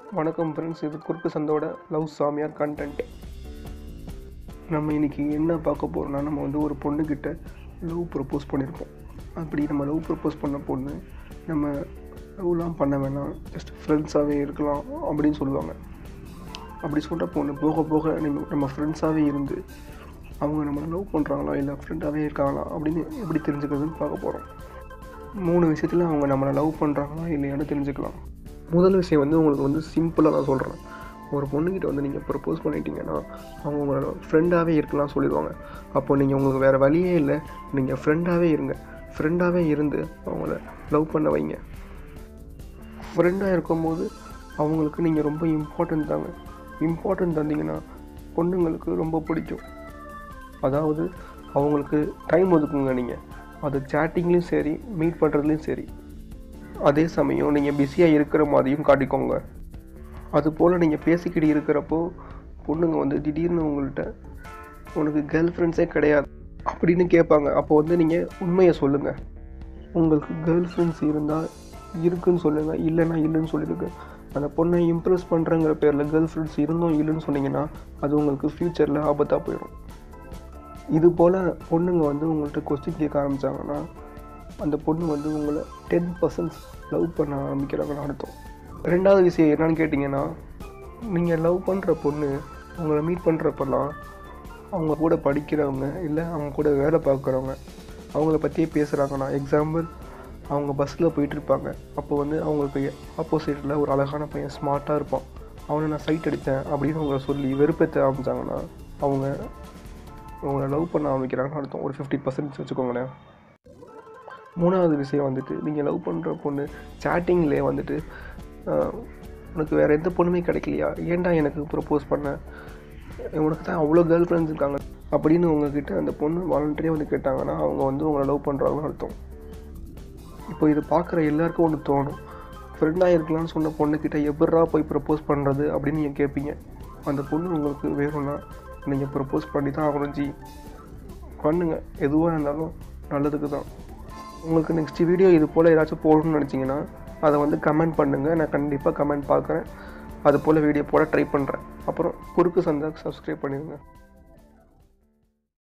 வணக்கம் ஃப்ரெண்ட்ஸ் இது குறுக்கு சந்தோட லவ் சாமியார் கண்டென்ட் நம்ம இன்னைக்கு என்ன பார்க்க போகிறோம்னா நம்ம வந்து ஒரு பொண்ணுக்கிட்ட லவ் ப்ரப்போஸ் பண்ணியிருப்போம் அப்படி நம்ம லவ் ப்ரப்போஸ் பண்ண பொண்ணு நம்ம லவ்லாம் பண்ண வேணாம் ஜஸ்ட் ஃப்ரெண்ட்ஸாகவே இருக்கலாம் அப்படின்னு சொல்லுவாங்க அப்படி சொல்கிற பொண்ணு போக போக நம்ம நம்ம ஃப்ரெண்ட்ஸாகவே இருந்து அவங்க நம்மளை லவ் பண்ணுறாங்களா இல்லை ஃப்ரெண்டாகவே இருக்காங்களா அப்படின்னு எப்படி தெரிஞ்சுக்கிறதுன்னு பார்க்க போகிறோம் மூணு விஷயத்தில் அவங்க நம்மளை லவ் பண்ணுறாங்களா இல்லையான்னு தெரிஞ்சுக்கலாம் முதல் விஷயம் வந்து உங்களுக்கு வந்து சிம்பிளாக நான் சொல்கிறேன் ஒரு பொண்ணுக்கிட்ட வந்து நீங்கள் ப்ரப்போஸ் பண்ணிட்டீங்கன்னா அவங்க உங்களோட ஃப்ரெண்டாகவே இருக்கலாம் சொல்லிடுவாங்க அப்போ நீங்கள் உங்களுக்கு வேறு வழியே இல்லை நீங்கள் ஃப்ரெண்டாகவே இருங்க ஃப்ரெண்டாகவே இருந்து அவங்கள லவ் பண்ண வைங்க ஃப்ரெண்டாக இருக்கும்போது அவங்களுக்கு நீங்கள் ரொம்ப இம்பார்ட்டன்ட் தாங்க இம்பார்ட்டன்ட் தந்தீங்கன்னா பொண்ணுங்களுக்கு ரொம்ப பிடிக்கும் அதாவது அவங்களுக்கு டைம் ஒதுக்குங்க நீங்கள் அது சேட்டிங்லேயும் சரி மீட் பண்ணுறதுலையும் சரி அதே சமயம் நீங்கள் பிஸியாக இருக்கிற மாதிரியும் காட்டிக்கோங்க அதுபோல் நீங்கள் பேசிக்கிட்டு இருக்கிறப்போ பொண்ணுங்க வந்து திடீர்னு உங்கள்கிட்ட உனக்கு கேர்ள் ஃப்ரெண்ட்ஸே கிடையாது அப்படின்னு கேட்பாங்க அப்போ வந்து நீங்கள் உண்மையை சொல்லுங்கள் உங்களுக்கு கேர்ள் ஃப்ரெண்ட்ஸ் இருந்தால் இருக்குன்னு சொல்லுங்கள் இல்லைன்னா இல்லைன்னு சொல்லிடுங்க அந்த பொண்ணை இம்ப்ரெஸ் பண்ணுறங்கிற பேரில் கேர்ள் ஃப்ரெண்ட்ஸ் இருந்தும் இல்லைன்னு சொன்னீங்கன்னா அது உங்களுக்கு ஃப்யூச்சரில் ஆபத்தாக போயிடும் இது போல் பொண்ணுங்க வந்து உங்கள்கிட்ட கொஸ்டின் கேட்க ஆரம்பித்தாங்கன்னா அந்த பொண்ணு வந்து உங்களை டென் பர்சன்ட் லவ் பண்ண ஆரம்பிக்கிறாங்கன்னு அர்த்தம் ரெண்டாவது விஷயம் என்னன்னு கேட்டிங்கன்னா நீங்கள் லவ் பண்ணுற பொண்ணு உங்களை மீட் பண்ணுறப்பெல்லாம் அவங்க கூட படிக்கிறவங்க இல்லை அவங்க கூட வேலை பார்க்குறவங்க அவங்கள பற்றியே பேசுகிறாங்கன்னா எக்ஸாம்பிள் அவங்க பஸ்ஸில் போயிட்டுருப்பாங்க அப்போ வந்து அவங்களுக்கு ஆப்போசிட்டில் ஒரு அழகான பையன் ஸ்மார்ட்டாக இருப்பான் அவனை நான் சைட் அடித்தேன் அப்படின்னு அவங்கள சொல்லி வெறுப்பேற்ற ஆரம்பித்தாங்கன்னா அவங்க உங்களை லவ் பண்ண ஆரம்பிக்கிறாங்கன்னு அர்த்தம் ஒரு ஃபிஃப்டி பர்சன்ட் வச்சுக்கோங்களேன் மூணாவது விஷயம் வந்துட்டு நீங்கள் லவ் பண்ணுற பொண்ணு சேட்டிங்லேயே வந்துட்டு ஆஹ், உனக்கு வேறு எந்த பொண்ணுமே கிடைக்கலையா ஏன்டா எனக்கு ப்ரப்போஸ் பண்ண உனக்கு தான் அவ்வளோ கேர்ள் ஃப்ரெண்ட்ஸ் இருக்காங்க அப்படின்னு உங்ககிட்ட அந்த பொண்ணு வாலண்டரியாக வந்து கேட்டாங்கன்னா அவங்க வந்து உங்களை லவ் பண்ணுறாங்கன்னு அர்த்தம் இப்போ இது பார்க்குற எல்லாருக்கும் ஒன்று தோணும் ஃப்ரெண்டாக இருக்கலாம்னு சொன்ன பொண்ணுக்கிட்ட எப்பட்றா போய் ப்ரப்போஸ் பண்ணுறது அப்படின்னு நீங்கள் கேட்பீங்க அந்த பொண்ணு உங்களுக்கு வேணும்னா நீங்கள் ப்ரப்போஸ் பண்ணி தான் ஆகணும் ஜி பண்ணுங்கள் எதுவாக இருந்தாலும் நல்லதுக்கு தான் உங்களுக்கு நெக்ஸ்ட் வீடியோ இது போல் ஏதாச்சும் போடணும்னு நினச்சிங்கன்னா அதை வந்து கமெண்ட் பண்ணுங்கள் நான் கண்டிப்பாக கமெண்ட் பார்க்குறேன் அது போல் வீடியோ போட ட்ரை பண்ணுறேன் அப்புறம் குறுக்கு சந்தா சப்ஸ்கிரைப் பண்ணிடுங்க